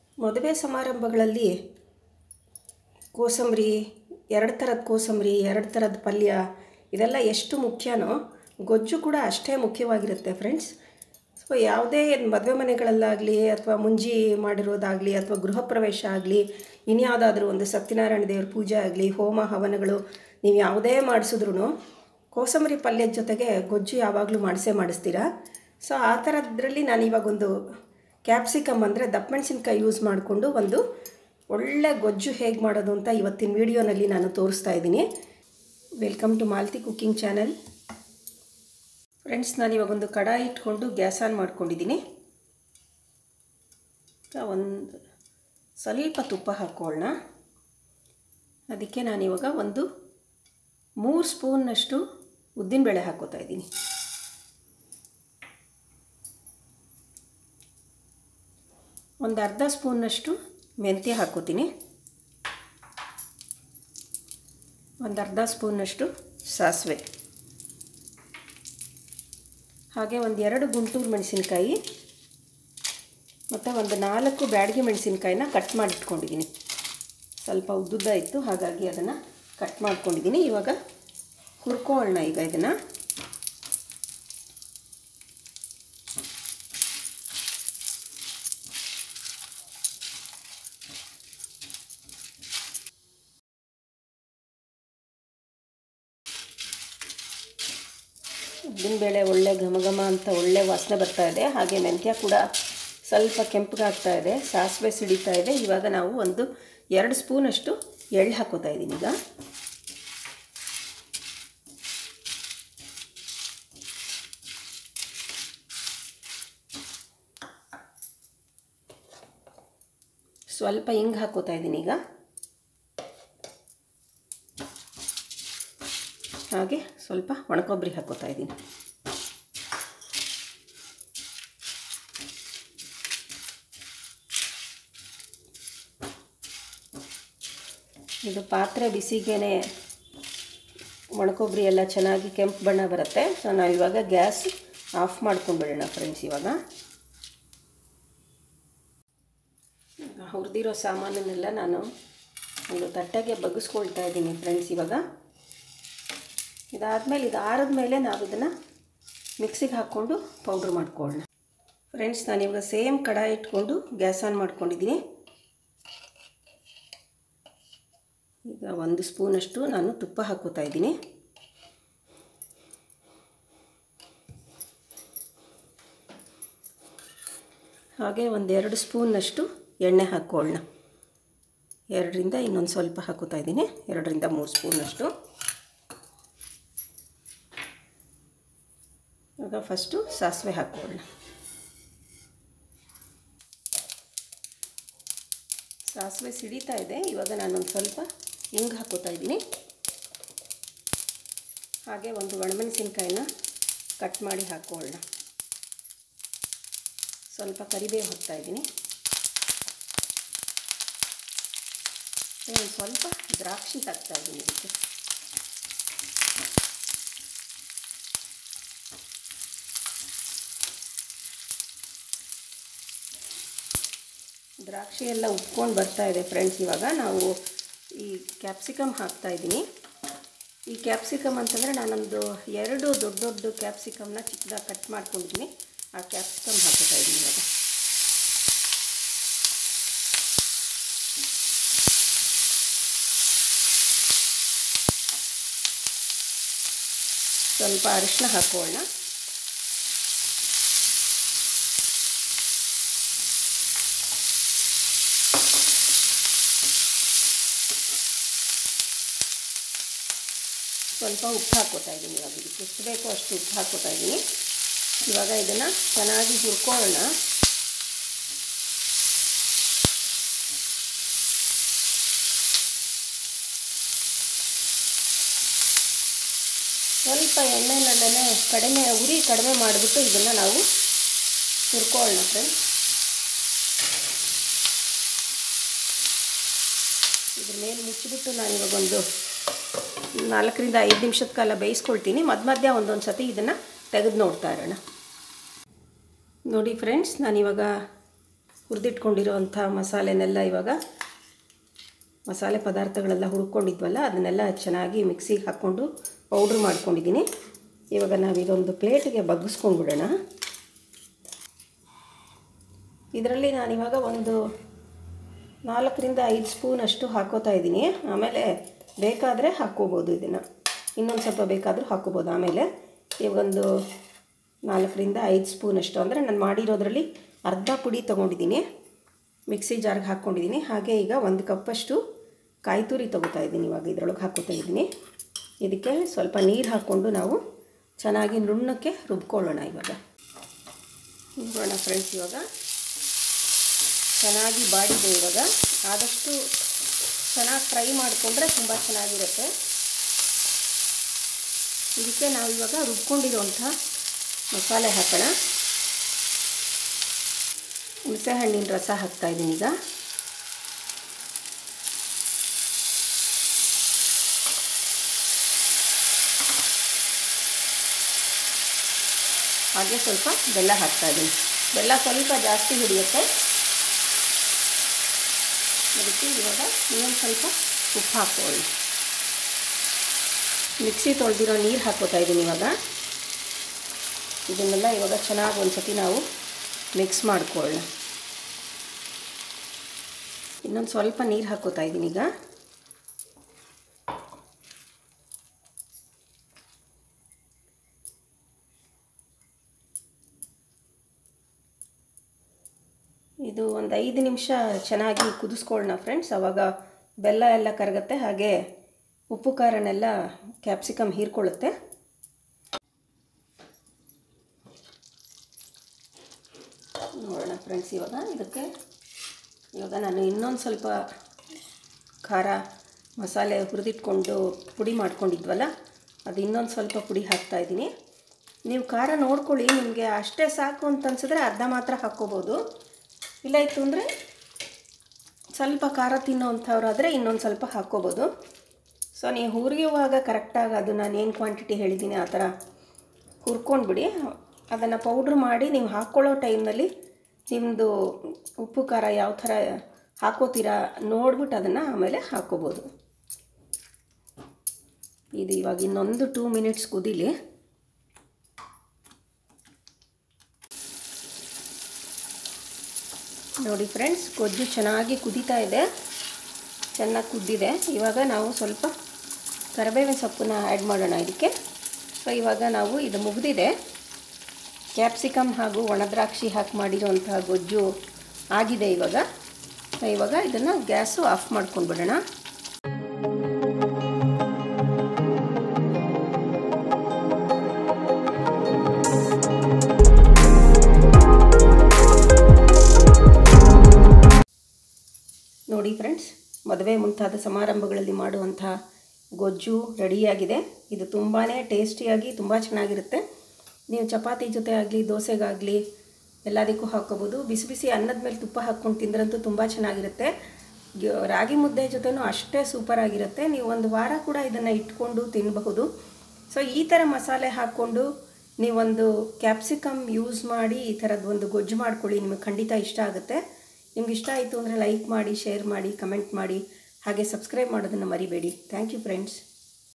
ಮದುವೆ ಸಮಾರಂಭಗಳಲ್ಲಿ ಕೋಸಂಬರಿ ಎರಡು ಥರದ ಕೋಸಂಬರಿ ಎರಡು ಥರದ ಪಲ್ಯ ಇದೆಲ್ಲ ಎಷ್ಟು ಮುಖ್ಯನೋ ಗೊಜ್ಜು ಕೂಡ ಅಷ್ಟೇ ಮುಖ್ಯವಾಗಿರುತ್ತೆ ಫ್ರೆಂಡ್ಸ್ ಸೊ ಯಾವುದೇ ಮದುವೆ ಮನೆಗಳಲ್ಲಾಗಲಿ ಅಥವಾ ಮುಂಜಿ ಮಾಡಿರೋದಾಗಲಿ ಅಥವಾ ಗೃಹ ಪ್ರವೇಶ ಆಗಲಿ ಇನ್ಯಾವುದಾದ್ರೂ ಒಂದು ಸತ್ಯನಾರಾಯಣ ದೇವ್ರ ಪೂಜೆ ಆಗಲಿ ಹೋಮ ಹವನಗಳು ನೀವು ಯಾವುದೇ ಮಾಡಿಸಿದ್ರೂ ಕೋಸಂಬರಿ ಪಲ್ಯದ ಜೊತೆಗೆ ಗೊಜ್ಜು ಯಾವಾಗಲೂ ಮಾಡಿಸೇ ಮಾಡಿಸ್ತೀರಾ ಸೊ ಆ ಥರದ್ರಲ್ಲಿ ನಾನು ಇವಾಗೊಂದು ಕ್ಯಾಪ್ಸಿಕಮ್ ಅಂದರೆ ದಪ್ಪ ಮೆಣಸಿನ್ಕಾಯಿ ಯೂಸ್ ಮಾಡಿಕೊಂಡು ಒಂದು ಒಳ್ಳೆ ಗೊಜ್ಜು ಹೇಗೆ ಮಾಡೋದು ಅಂತ ಇವತ್ತಿನ ವಿಡಿಯೋನಲ್ಲಿ ನಾನು ತೋರಿಸ್ತಾ ಇದ್ದೀನಿ welcome to Malti cooking channel friends ನಾನು ಇವಾಗೊಂದು ಕಡಾಯಿ ಇಟ್ಕೊಂಡು ಗ್ಯಾಸ್ ಆನ್ ಮಾಡ್ಕೊಂಡಿದ್ದೀನಿ ಒಂದು ಸ್ವಲ್ಪ ತುಪ್ಪ ಹಾಕ್ಕೊಳ್ಳೋಣ ಅದಕ್ಕೆ ನಾನಿವಾಗ ಒಂದು ಮೂರು ಸ್ಪೂನ್ನಷ್ಟು ಉದ್ದಿನಬೇಳೆ ಹಾಕ್ಕೋತಾ ಇದ್ದೀನಿ ಒಂದು ಅರ್ಧ ಸ್ಪೂನ್ನಷ್ಟು ಮೆಂತ್ಯ ಹಾಕ್ಕೋತೀನಿ ಒಂದು ಅರ್ಧ ಸ್ಪೂನ್ನಷ್ಟು ಸಾಸಿವೆ ಹಾಗೆ ಒಂದು ಎರಡು ಗುಂಟೂರು ಮೆಣಸಿನ್ಕಾಯಿ ಮತ್ತು ಒಂದು ನಾಲ್ಕು ಬ್ಯಾಡಗಿ ಮೆಣಸಿನ್ಕಾಯಿನ ಕಟ್ ಮಾಡಿ ಇಟ್ಕೊಂಡಿದ್ದೀನಿ ಸ್ವಲ್ಪ ಉದ್ದುದ್ದ ಇತ್ತು ಹಾಗಾಗಿ ಅದನ್ನು ಕಟ್ ಮಾಡ್ಕೊಂಡಿದ್ದೀನಿ ಇವಾಗ ಹುರ್ಕೊಳ್ಳೋಣ ಈಗ ಇದನ್ನು ಉದ್ದಿನಬೇಳೆ ಒಳ್ಳೆ ಘಮ ಘಮ ಅಂತ ಒಳ್ಳೆ ವಾಸನೆ ಬರ್ತಾ ಇದೆ ಹಾಗೆ ಮೆಂತ್ಯ ಕೂಡ ಸ್ವಲ್ಪ ಕೆಂಪಗಾಗ್ತಾ ಇದೆ ಸಾಸಿವೆ ಸಿಡಿತಾ ಇದೆ ಇವಾಗ ನಾವು ಒಂದು ಎರಡು ಸ್ಪೂನಷ್ಟು ಎಳ್ಳು ಹಾಕೋತಾ ಇದ್ದೀನಿ ಈಗ ಸ್ವಲ್ಪ ಹಿಂಗೆ ಹಾಕೋತಾ ಇದ್ದೀನಿ ಈಗ ಹಾಗೆ ಸ್ವಲ್ಪ ಒಣಕೊಬ್ಬರಿ ಹಾಕೋತಾ ಇದ್ದೀನಿ ಇದು ಪಾತ್ರೆ ಬಿಸಿಗೇನೆ ಒಣಕೊಬ್ಬರಿ ಎಲ್ಲ ಚೆನ್ನಾಗಿ ಕೆಂಪು ಬಣ್ಣ ಬರುತ್ತೆ ಸೊ ನಾವು ಇವಾಗ ಗ್ಯಾಸ್ ಆಫ್ ಮಾಡ್ಕೊಂಡ್ಬಿಡೋಣ ಫ್ರೆಂಡ್ಸ್ ಇವಾಗ ಹುರಿದಿರೋ ಸಾಮಾನನ್ನೆಲ್ಲ ನಾನು ಒಂದು ತಟ್ಟೆಗೆ ಬಗ್ಗಿಸ್ಕೊಳ್ತಾ ಇದ್ದೀನಿ ಫ್ರೆಂಡ್ಸ್ ಇವಾಗ ಇದಾದಮೇಲೆ ಇದು ಆರಿದ ಮೇಲೆ ನಾವು ಇದನ್ನು ಮಿಕ್ಸಿಗೆ ಹಾಕ್ಕೊಂಡು ಪೌಡ್ರ್ ಮಾಡ್ಕೊಳ್ಳೋಣ ಫ್ರೆಂಡ್ಸ್ ನಾನಿವಾಗ ಸೇಮ್ ಕಡಾಯಿ ಇಟ್ಕೊಂಡು ಗ್ಯಾಸ್ ಆನ್ ಮಾಡ್ಕೊಂಡಿದ್ದೀನಿ ಈಗ ಒಂದು ಸ್ಪೂನಷ್ಟು ನಾನು ತುಪ್ಪ ಹಾಕೋತಾ ಇದ್ದೀನಿ ಹಾಗೆ ಒಂದೆರಡು ಸ್ಪೂನ್ನಷ್ಟು ಎಣ್ಣೆ ಹಾಕ್ಕೊಳ್ಳೋಣ ಎರಡರಿಂದ ಇನ್ನೊಂದು ಸ್ವಲ್ಪ ಹಾಕೋತಾ ಇದ್ದೀನಿ ಎರಡರಿಂದ ಮೂರು ಸ್ಪೂನಷ್ಟು ಇವಾಗ ಫಸ್ಟು ಸಾಸಿವೆ ಹಾಕ್ಕೊಳ್ಳೋಣ ಸಾಸಿವೆ ಸಿಡಿತಾ ಇದೆ ಇವಾಗ ನಾನೊಂದು ಸ್ವಲ್ಪ ಹಿಂಗೆ ಹಾಕೋತಾ ಇದ್ದೀನಿ ಹಾಗೆ ಒಂದು ಒಣಮೆಣಸಿನ್ಕಾಯಿನ ಕಟ್ ಮಾಡಿ ಹಾಕ್ಕೊಳ್ಳೋಣ ಸ್ವಲ್ಪ ಕರಿಬೇವು ಹಾಕ್ತಾ ಇದ್ದೀನಿ ಒಂದು ಸ್ವಲ್ಪ ದ್ರಾಕ್ಷಿ ಹಾಕ್ತಾ ಇದ್ದೀನಿ ಇದಕ್ಕೆ ದ್ರಾಕ್ಷಿ ಎಲ್ಲ ಉಟ್ಕೊಂಡು ಬರ್ತಾ ಇದೆ ಫ್ರೆಂಡ್ಸ್ ಇವಾಗ ನಾವು ಈ ಕ್ಯಾಪ್ಸಿಕಮ್ ಹಾಕ್ತಾ ಇದ್ದೀನಿ ಈ ಕ್ಯಾಪ್ಸಿಕಮ್ ಅಂತಂದರೆ ನಾನೊಂದು ಎರಡು ದೊಡ್ಡ ದೊಡ್ಡ ಕ್ಯಾಪ್ಸಿಕಮ್ನ ಚಿಕ್ಕದಾಗಿ ಕಟ್ ಮಾಡ್ಕೊಂಡಿದ್ದೀನಿ ಆ ಕ್ಯಾಪ್ಸಿಕಮ್ ಹಾಕೋತಾ ಇದ್ದೀನಿ ಇವಾಗ ಸ್ವಲ್ಪ ಅರಿಶಿನ ಹಾಕೋಣ ಸ್ವಲ್ಪ ಉಪ್ಪು ಹಾಕೋತಾ ಇದ್ದೀನಿ ಇವಾಗ ಇದಕ್ಕೆ ಎಷ್ಟು ಬೇಕೋ ಅಷ್ಟು ಉಪ್ಪು ಹಾಕೋತಾ ಇದ್ದೀನಿ ಇವಾಗ ಇದನ್ನು ಚೆನ್ನಾಗಿ ಹುರ್ಕೊಳ್ಳೋಣ ಸ್ವಲ್ಪ ಎಣ್ಣೆನಲ್ಲೇ ಕಡಿಮೆ ಉರಿ ಕಡಿಮೆ ಮಾಡಿಬಿಟ್ಟು ಇದನ್ನು ನಾವು ಹುರ್ಕೊಳ್ಳೋಣ ಫ್ರೆಂಡ್ಸ್ ಇದ್ರ ಮೇಲೆ ಮುಚ್ಚಿಬಿಟ್ಟು ನಾನು ಇವಾಗ ಒಂದು ನಾಲ್ಕರಿಂದ ಐದು ನಿಮಿಷದ ಕಾಲ ಬೇಯಿಸ್ಕೊಳ್ತೀನಿ ಮಧ್ಯ ಮಧ್ಯ ಒಂದೊಂದು ಸತಿ ಇದನ್ನು ತೆಗೆದು ನೋಡ್ತಾ ಇರೋಣ ನೋಡಿ ಫ್ರೆಂಡ್ಸ್ ನಾನಿವಾಗ ಹುರಿದಿಟ್ಕೊಂಡಿರೋವಂಥ ಮಸಾಲೆನೆಲ್ಲ ಇವಾಗ ಮಸಾಲೆ ಪದಾರ್ಥಗಳೆಲ್ಲ ಹುರ್ಕೊಂಡಿದ್ವಲ್ಲ ಅದನ್ನೆಲ್ಲ ಚೆನ್ನಾಗಿ ಮಿಕ್ಸಿಗೆ ಹಾಕ್ಕೊಂಡು ಪೌಡ್ರ್ ಮಾಡ್ಕೊಂಡಿದ್ದೀನಿ ಇವಾಗ ನಾವು ಇದೊಂದು ಪ್ಲೇಟಿಗೆ ಬಗ್ಗಿಸ್ಕೊಂಡ್ಬಿಡೋಣ ಇದರಲ್ಲಿ ನಾನಿವಾಗ ಒಂದು ನಾಲ್ಕರಿಂದ ಐದು ಸ್ಪೂನ್ ಅಷ್ಟು ಹಾಕೋತಾ ಇದ್ದೀನಿ ಆಮೇಲೆ ಬೇಕಾದರೆ ಹಾಕ್ಕೋಬೋದು ಇದನ್ನು ಇನ್ನೊಂದು ಸ್ವಲ್ಪ ಬೇಕಾದರೂ ಹಾಕ್ಕೋಬೋದು ಆಮೇಲೆ ಇವಾಗೊಂದು ನಾಲ್ಕರಿಂದ ಐದು ಸ್ಪೂನ್ ಅಷ್ಟು ಅಂದರೆ ನಾನು ಮಾಡಿರೋದ್ರಲ್ಲಿ ಅರ್ಧ ಪುಡಿ ತೊಗೊಂಡಿದ್ದೀನಿ ಮಿಕ್ಸಿ ಜಾರ್ಗೆ ಹಾಕ್ಕೊಂಡಿದ್ದೀನಿ ಹಾಗೆ ಈಗ ಒಂದು ಕಪ್ಪಷ್ಟು ಕಾಯಿ ತುರಿ ತೊಗೋತಾ ಇದ್ದೀನಿ ಇವಾಗ ಇದರೊಳಗೆ ಹಾಕೋತಾ ಇದ್ದೀನಿ ಇದಕ್ಕೆ ಸ್ವಲ್ಪ ನೀರು ಹಾಕ್ಕೊಂಡು ನಾವು ಚೆನ್ನಾಗಿ ನುಣ್ಣಕ್ಕೆ ರುಬ್ಕೊಳ್ಳೋಣ ಇವಾಗ ರುಬ್ಬೋಣ ಫ್ರೆಂಡ್ಸ್ ಇವಾಗ ಚೆನ್ನಾಗಿ ಬಾಡಿದೆ ಇವಾಗ ಆದಷ್ಟು ಚೆನ್ನಾಗಿ ಫ್ರೈ ಮಾಡಿಕೊಂಡ್ರೆ ತುಂಬ ಚೆನ್ನಾಗಿರುತ್ತೆ ಇದಕ್ಕೆ ನಾವು ಇವಾಗ ರುಬ್ಕೊಂಡಿರೋಂಥ ಮಸಾಲೆ ಹಾಕೋಣ ಹುಣಸೆಹಣ್ಣಿನ ರಸ ಹಾಕ್ತಾಯಿದ್ದೀನಿ ಈಗ ಹಾಗೆ ಸ್ವಲ್ಪ ಬೆಲ್ಲ ಹಾಕ್ತಾಯಿದ್ದೀನಿ ಬೆಲ್ಲ ಸ್ವಲ್ಪ ಜಾಸ್ತಿ ಹಿಡಿಯುತ್ತೆ ಅದಕ್ಕೆ ಇವಾಗ ಇನ್ನೊಂದು ಸ್ವಲ್ಪ ಉಪ್ಪು ಹಾಕ್ಕೊಳ್ಳಿ ಮಿಕ್ಸಿ ತೊಳೆದಿರೋ ನೀರು ಹಾಕ್ಕೋತಾ ಇದ್ದೀನಿ ಇವಾಗ ಇದನ್ನೆಲ್ಲ ಇವಾಗ ಚೆನ್ನಾಗಿ ಒಂದು ಸತಿ ನಾವು ಮಿಕ್ಸ್ ಮಾಡ್ಕೊಳ್ಳೋಣ ಇನ್ನೊಂದು ಸ್ವಲ್ಪ ನೀರು ಹಾಕ್ಕೋತಾ ಇದ್ದೀನಿ ಈಗ ಇದು ಒಂದು ಐದು ನಿಮಿಷ ಚೆನ್ನಾಗಿ ಕುದಿಸ್ಕೊಳ್ಳೋಣ ಫ್ರೆಂಡ್ಸ್ ಆವಾಗ ಬೆಲ್ಲ ಎಲ್ಲ ಕರಗುತ್ತೆ ಹಾಗೆ ಉಪ್ಪು ಖಾರನೆಲ್ಲ ಕ್ಯಾಪ್ಸಿಕಮ್ ಹೀರ್ಕೊಳ್ಳುತ್ತೆ ನೋಡೋಣ ಫ್ರೆಂಡ್ಸ್ ಇವಾಗ ಇದಕ್ಕೆ ಇವಾಗ ನಾನು ಇನ್ನೊಂದು ಸ್ವಲ್ಪ ಖಾರ ಮಸಾಲೆ ಹುರಿದಿಟ್ಕೊಂಡು ಪುಡಿ ಮಾಡ್ಕೊಂಡಿದ್ವಲ್ಲ ಅದು ಇನ್ನೊಂದು ಸ್ವಲ್ಪ ಪುಡಿ ಹಾಕ್ತಾಯಿದ್ದೀನಿ ನೀವು ಖಾರ ನೋಡ್ಕೊಳ್ಳಿ ನಿಮಗೆ ಅಷ್ಟೇ ಸಾಕು ಅಂತ ಅನ್ಸಿದ್ರೆ ಅರ್ಧ ಮಾತ್ರ ಹಾಕ್ಕೋಬೋದು ಇಲ್ಲ ಇತ್ತು ಅಂದರೆ ಸ್ವಲ್ಪ ಖಾರ ತಿನ್ನೋವಂಥವ್ರಾದರೆ ಇನ್ನೊಂದು ಸ್ವಲ್ಪ ಹಾಕ್ಕೋಬೋದು ಸೊ ನೀವು ಹುರಿಯುವಾಗ ಕರೆಕ್ಟಾಗಿ ಅದು ನಾನು ಏನು ಕ್ವಾಂಟಿಟಿ ಹೇಳಿದ್ದೀನಿ ಆ ಥರ ಹುರ್ಕೊಂಡ್ಬಿಡಿ ಅದನ್ನು ಪೌಡ್ರ್ ಮಾಡಿ ನೀವು ಹಾಕ್ಕೊಳ್ಳೋ ಟೈಮ್ನಲ್ಲಿ ನಿಮ್ಮದು ಉಪ್ಪು ಖಾರ ಯಾವ ಥರ ಹಾಕೋತೀರಾ ನೋಡ್ಬಿಟ್ಟು ಅದನ್ನು ಆಮೇಲೆ ಹಾಕ್ಕೋಬೋದು ಇದು ಇವಾಗ ಇನ್ನೊಂದು ಟೂ ಮಿನಿಟ್ಸ್ ಕುದೀಲಿ ನೋಡಿ ಫ್ರೆಂಡ್ಸ್ ಗೊಜ್ಜು ಚೆನ್ನಾಗಿ ಕುದೀತಾ ಇದೆ ಚೆನ್ನಾಗಿ ಕುದ್ದಿದೆ ಇವಾಗ ನಾವು ಸ್ವಲ್ಪ ಕರಿಬೇವಿನ ಸೊಪ್ಪನ್ನ ಆ್ಯಡ್ ಮಾಡೋಣ ಇದಕ್ಕೆ ಸೊ ಇವಾಗ ನಾವು ಇದು ಮುಗಿದಿದೆ ಕ್ಯಾಪ್ಸಿಕಮ್ ಹಾಗೂ ಒಣದ್ರಾಕ್ಷಿ ಹಾಕಿ ಮಾಡಿರೋಂತಹ ಗೊಜ್ಜು ಆಗಿದೆ ಇವಾಗ ಸೊ ಇವಾಗ ಇದನ್ನು ಗ್ಯಾಸು ಆಫ್ ಮಾಡ್ಕೊಂಡ್ಬಿಡೋಣ ನೋಡಿ ಫ್ರೆಂಡ್ಸ್ ಮದುವೆ ಮುಂತಾದ ಸಮಾರಂಭಗಳಲ್ಲಿ ಮಾಡುವಂಥ ಗೊಜ್ಜು ರೆಡಿಯಾಗಿದೆ ಇದು ತುಂಬಾ ಟೇಸ್ಟಿಯಾಗಿ ತುಂಬ ಚೆನ್ನಾಗಿರುತ್ತೆ ನೀವು ಚಪಾತಿ ಜೊತೆ ಆಗಲಿ ದೋಸೆಗಾಗಲಿ ಎಲ್ಲದಕ್ಕೂ ಹಾಕ್ಕೋಬೋದು ಬಿಸಿ ಬಿಸಿ ಅನ್ನದ ಮೇಲೆ ತುಪ್ಪ ಹಾಕ್ಕೊಂಡು ತಿಂದ್ರಂತೂ ತುಂಬ ಚೆನ್ನಾಗಿರುತ್ತೆ ಗ- ರಾಗಿ ಮುದ್ದೆ ಜೊತೆನೂ ಅಷ್ಟೇ ಸೂಪರಾಗಿರುತ್ತೆ ನೀವು ಒಂದು ವಾರ ಕೂಡ ಇದನ್ನು ಇಟ್ಕೊಂಡು ತಿನ್ನಬಹುದು ಸೊ ಈ ಥರ ಮಸಾಲೆ ಹಾಕ್ಕೊಂಡು ನೀವೊಂದು ಕ್ಯಾಪ್ಸಿಕಮ್ ಯೂಸ್ ಮಾಡಿ ಈ ಥರದ್ದು ಒಂದು ಗೊಜ್ಜು ಮಾಡ್ಕೊಳ್ಳಿ ನಿಮಗೆ ಖಂಡಿತ ಇಷ್ಟ ಆಗುತ್ತೆ ನಿಮ್ಗೆ ಇಷ್ಟ ಆಯಿತು ಅಂದರೆ ಲೈಕ್ ಮಾಡಿ ಶೇರ್ ಮಾಡಿ ಕಮೆಂಟ್ ಮಾಡಿ ಹಾಗೆ ಸಬ್ಸ್ಕ್ರೈಬ್ ಮಾಡೋದನ್ನು ಮರಿಬೇಡಿ ಥ್ಯಾಂಕ್ ಯು ಫ್ರೆಂಡ್ಸ್